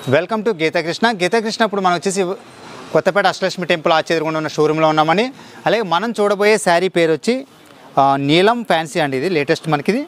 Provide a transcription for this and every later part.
welcome to Geetha Krishna Geetha Krishna ఇప్పుడు మనం వచ్చేసి కొత్తపేట అష్టలక్ష్మి టెంపుల్ ఆచేదుకుండా ఉన్న షోరూంలో ఉన్నామని అలాగే మనం చూడబోయే శారీ పేరు వచ్చి ఆ, నీలం ఫ్యాన్సీ అండి ఇది లేటెస్ట్ మనకి ఇది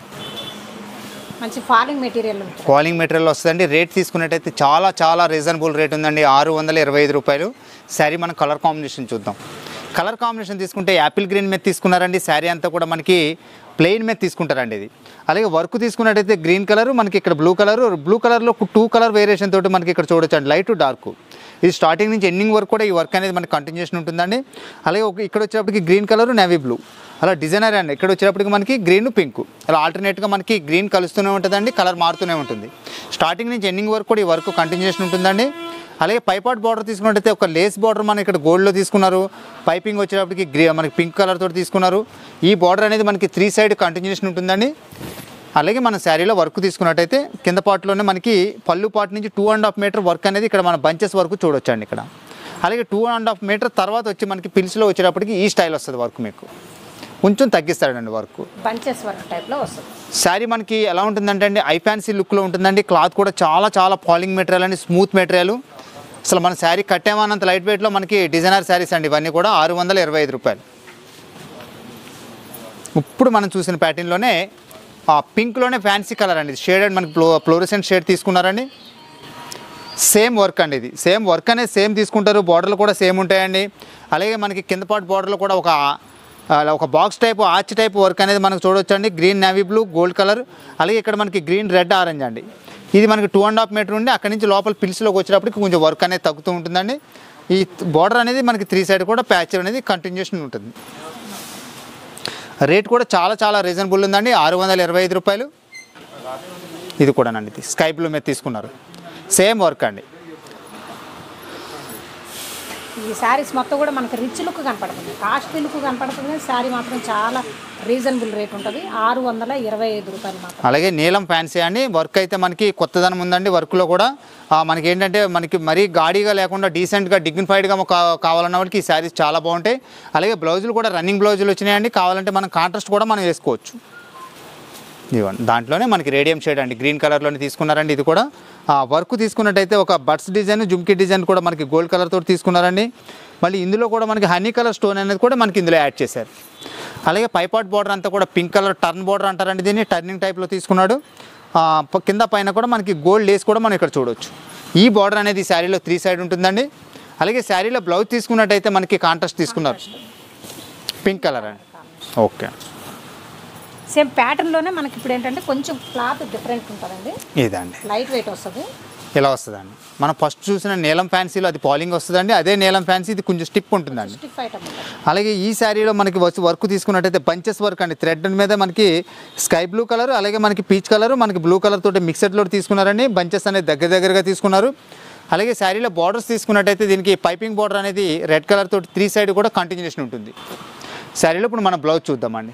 మంచి ఫాలింగ్ మెటీరియల్ ఉంటుంది కాలింగ్ మెటీరియల్ వస్తుందండి రేట్ తీసుకున్నట్టయితే చాలా చాలా రీజనబుల్ రేట్ ఉందండి ఆరు వందల ఇరవై ఐదు రూపాయలు శారీ మనం కలర్ కాంబినేషన్ చూద్దాం కలర్ కాంబినేషన్ తీసుకుంటే యాపిల్ గ్రీన్ మీద తీసుకున్నారండి శారీ అంతా కూడా మనకి ప్లెయిన్ మీద తీసుకుంటారండి ఇది అలాగే వర్క్ తీసుకున్నట్టయితే గ్రీన్ కలర్ మనకి ఇక్కడ బ్లూ కలర్ బ్లూ కలర్లో టూ కలర్ వేరియేషన్ తోటి మనకి ఇక్కడ చూడొచ్చు అండి లైట్ డార్క్ ఇది స్టార్టింగ్ నుంచి ఎండింగ్ వరకు కూడా ఈ వర్క్ అనేది మనకి కంటిన్యూషన్ ఉంటుందండి అలాగే ఒక ఇక్కడ వచ్చేటప్పటికి గ్రీన్ కలర్ నేవీ బ్లూ అలా డిజైనర్ అండి ఇక్కడ వచ్చేటప్పటికి మనకి గ్రీన్ పింక్ అలా ఆల్టర్నేట్గా మనకి గ్రీన్ కలుస్తూనే ఉంటుందండి కలర్ మారుతూనే ఉంటుంది స్టార్టింగ్ నుంచి ఎండింగ్ వరకు కూడా ఈ వర్క్ కంటిన్యూషన్ ఉంటుందండి అలాగే పైపాట్ బార్డర్ తీసుకున్నట్టయితే ఒక లేస్ బార్డర్ మనం ఇక్కడ గోల్డ్లో తీసుకున్నారు పైపింగ్ వచ్చేటప్పటికి గ్రీ మనకి పింక్ కలర్ తోటి తీసుకున్నారు ఈ బార్డర్ అనేది మనకి త్రీ సైడ్ కంటిన్యూషన్ ఉంటుందండి అలాగే మన శారీలో వర్క్ తీసుకున్నట్టయితే కింద పార్ట్లోనే మనకి పళ్ళు పార్ట్ నుంచి two and half metre work అనేది ఇక్కడ మన బంచెస్ వరకు చూడొచ్చండి ఇక్కడ అలాగే టూ అండ్ హాఫ్ మీటర్ తర్వాత వచ్చి మనకి పిల్స్లో వచ్చేటప్పటికి ఈ స్టైల్ వస్తుంది వర్క్ మీకు కొంచెం తగ్గిస్తాడండి వర్క్ బంచెస్ వర్క్ టైప్లో వస్తుంది శారీ మనకి ఎలా ఉంటుందంటే అండి ఐ ఫ్యాన్సీ లుక్లో ఉంటుందండి క్లాత్ కూడా చాలా చాలా పాలింగ్ మెటీరియల్ అండి స్మూత్ మెటీరియల్ అసలు మన శారీ కట్టేమన్నంత లైట్ వెయిట్లో మనకి డిజైనర్ శారీస్ అండి ఇవన్నీ కూడా ఆరు వందల ఇరవై ఐదు రూపాయలు ఇప్పుడు మనం చూసిన ప్యాటర్న్లోనే ఆ పింక్లోనే ఫ్యాన్సీ కలర్ అండి షేడెడ్ మనకి ఫ్లో ఫ్లోరిసెంట్ షేడ్ తీసుకున్నారండి సేమ్ వర్క్ అండి ఇది సేమ్ వర్క్ అనేది సేమ్ తీసుకుంటారు బార్డర్లు కూడా సేమ్ ఉంటాయండి అలాగే మనకి కింద పాటు బార్డర్లో కూడా ఒక అలా ఒక box type arch type work అనేది మనకు చూడొచ్చు అండి green navy blue gold colour అలాగే ఇక్కడ మనకి గ్రీన్ రెడ్ ఆరెంజ్ అండి ఇది మనకి టూ అండ్ హాఫ్ మీటర్ ఉండి అక్కడి నుంచి లోపల పిల్స్లోకి వచ్చేటప్పటికి కొంచెం వర్క్ అనేది తగ్గుతూ ఉంటుందండి ఈ బార్డర్ అనేది మనకి త్రీ సైడ్ కూడా ప్యాచ్ అనేది కంటిన్యూషన్ ఉంటుంది రేట్ కూడా చాలా చాలా రీజనబుల్ ఉందండి ఆరు వందల ఇరవై ఐదు రూపాయలు ఇది కూడానండి ఇది స్కై బ్లూ మీద తీసుకున్నారు సేమ్ వర్క్ అండి ఈ శారీస్ మొత్తం కూడా మనకి రిచ్ లుక్ కనపడుతుంది కాస్ట్లీ లుక్ కనపడుతుంది శారీ మాత్రం చాలా రీజనబుల్ రేట్ ఉంటుంది ఆరు వందల ఇరవై ఐదు రూపాయలు మాత్రం అలాగే నీలం ఫ్యాన్సీ అండి వర్క్ అయితే మనకి కొత్తదనం ఉందండి వర్క్లో కూడా ఆ, మనకి ఏంటంటే మనకి మరీ గాడిగా లేకుండా డీసెంట్గా డిగ్నిఫైడ్గా కావాలన్న వాళ్ళకి ఈ శారీస్ చాలా బాగుంటాయి అలాగే బ్లౌజులు కూడా రన్నింగ్ బ్లౌజులు వచ్చినాయండి కావాలంటే మనం కాంట్రాస్ట్ కూడా మనం వేసుకోవచ్చు ఇవ్వండి దాంట్లోనే మనకి రేడియం షేడ్ అండి గ్రీన్ కలర్లోనే తీసుకున్నారండి ఇది కూడా ఆ వర్క్ తీసుకున్నట్టయితే ఒక బట్స్ డిజైన్ జుమ్కీ డిజైన్ కూడా మనకి గోల్డ్ కలర్ తోటి తీసుకున్నారండి మళ్ళీ ఇందులో కూడా మనకి హనీ కలర్ స్టోన్ అనేది కూడా మనకి ఇందులో యాడ్ చేశారు అలాగే పైపాట్ బార్డర్ అంతా కూడా పింక్ కలర్ టర్న్ బార్డర్ అంటారండి దీన్ని టర్నింగ్ టైప్లో తీసుకున్నాడు ఆ, ప- కింద పైన కూడా మనకి గోల్డ్ లేస్ కూడా మనం ఇక్కడ చూడొచ్చు ఈ బార్డర్ అనేది ఈ శారీలో త్రీ సైడ్ ఉంటుందండి అలాగే శారీలో బ్లౌజ్ తీసుకున్నట్టయితే మనకి కాంట్రాస్ట్ తీసుకున్నారు పింక్ కలర్ అండి ఓకే సేమ్ ప్యాటర్న్లోనే మనకి ఇప్పుడు ఏంటంటే కొంచెం క్లాత్ డిఫరెంట్ ఉంటుందండి ఇదండి లైట్ వెయిట్ వస్తుంది ఇలా వస్తుందండి మనం ఫస్ట్ చూసిన నీలం ఫ్యాన్సీలో అది పాలింగ్ వస్తుందండి అదే నీలం ఫ్యాన్సీ ఇది కొంచెం స్టిప్ ఉంటుందండి స్టిఫ్ ఐటమ్ ఉంటుంది అలాగే ఈ శారీలో మనకి వచ్చి వర్క్ తీసుకున్నట్టయితే బంచెస్ వర్క్ అండి థ్రెడ్ మీద మనకి స్కై బ్లూ కలర్ అలాగే మనకి పీచ్ కలర్ మనకి బ్లూ కలర్ తోటి మిక్సెడ్లో తీసుకున్నారండి బంచెస్ అనేది దగ్గర దగ్గరగా తీసుకున్నారు అలాగే శారీలో బార్డర్స్ తీసుకున్నట్టయితే దీనికి పైపింగ్ బార్డర్ అనేది రెడ్ కలర్ తోటి త్రీ సైడ్ కూడా కంటిన్యూషన్ ఉంటుంది శారీలో ఇప్పుడు మనం బ్లౌజ్ చూద్దామండి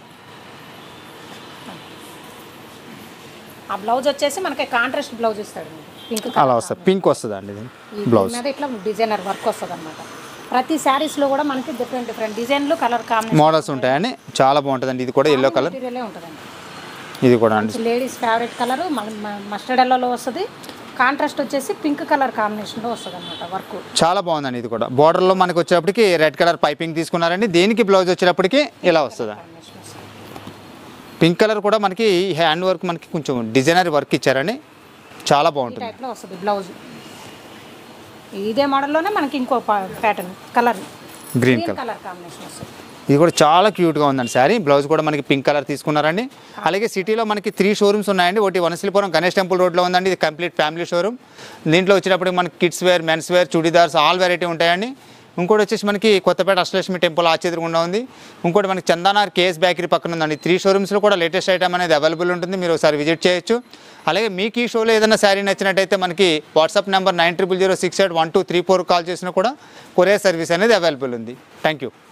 ఆ బ్లౌజ్ వచ్చేసి మనకి కాంట్రాస్ట్ బ్లౌజ్ ఇస్తాడు పింక్ అలా వస్తుంది పింక్ వస్తుందండి ఇది బ్లౌజ్ మీద ఇట్లా డిజైనర్ వర్క్ వస్తుంది అనమాట ప్రతి శారీస్లో కూడా మనకి డిఫరెంట్ డిఫరెంట్ డిజైన్లు కలర్ కాంబినేషన్ మోడల్స్ ఉంటాయండి చాలా బాగుంటుందండి ఇది కూడా ఎల్లో కలర్ మెటీరియలే ఉంటుందండి ఇది కూడా అండి లేడీస్ ఫేవరెట్ కలర్ మస్టర్డ్ ఎల్లోలో వస్తుంది కాంట్రాస్ట్ వచ్చేసి పింక్ కలర్ కాంబినేషన్లో వస్తుంది అనమాట వర్క్ చాలా బాగుందండి ఇది కూడా బార్డర్లో మనకి వచ్చేటప్పటికి రెడ్ కలర్ పైపింగ్ తీసుకున్నారండి దీనికి బ్లౌజ్ వచ్చేటప్పటికి ఇలా వస్తుంది పింక్ కలర్ కూడా మనకి హ్యాండ్ వర్క్ మనకి కొంచెం డిజైనర్ వర్క్ ఇచ్చారండి చాలా ఈ బాగుంటుంది టైప్లో వస్తుంది బ్లౌజ్ ఇదే మోడల్లోనే మనకి ఇంకో pattern colour green green colour colour combination వస్తుంది ఇది కూడా చాలా క్యూట్గా ఉందండి శారీ బ్లౌజ్ కూడా మనకి పింక్ కలర్ తీసుకున్నారండి అలాగే సిటీలో మనకి త్రీ షోరూమ్స్ ఉన్నాయండి ఒకటి వనశిలిపురం గణేష్ టెంపుల్ రోడ్లో ఉందండి ఇది కంప్లీట్ ఫ్యామిలీ షోరూమ్ దీంట్లో వచ్చేటప్పుడు మనకి kids wear men's wear chudidars all variety ఉంటాయండి ఇంకోటి వచ్చేసి మనకి కొత్తపేట అష్టలక్ష్మి టెంపుల్ ఆచేదురుగుండా ఉంది ఇంకోటి మనకి చందానార్ కేఎస్ బేకరీ పక్కన ఉందండి త్రీ షోరూమ్స్లో కూడా లేటెస్ట్ ఐటమ్ అనేది అవైలబుల్ ఉంటుంది మీరు ఒకసారి విజిట్ చేయొచ్చు అలాగే మీకు ఈ షోలో ఏదైనా శారీ నచ్చినట్టయితే మనకి WhatsApp number nine triple zero six eight one two three four call చేసినా కూడా కొరియర్ సర్వీస్ అనేది అవైలబుల్ ఉంది థ్యాంక్ యూ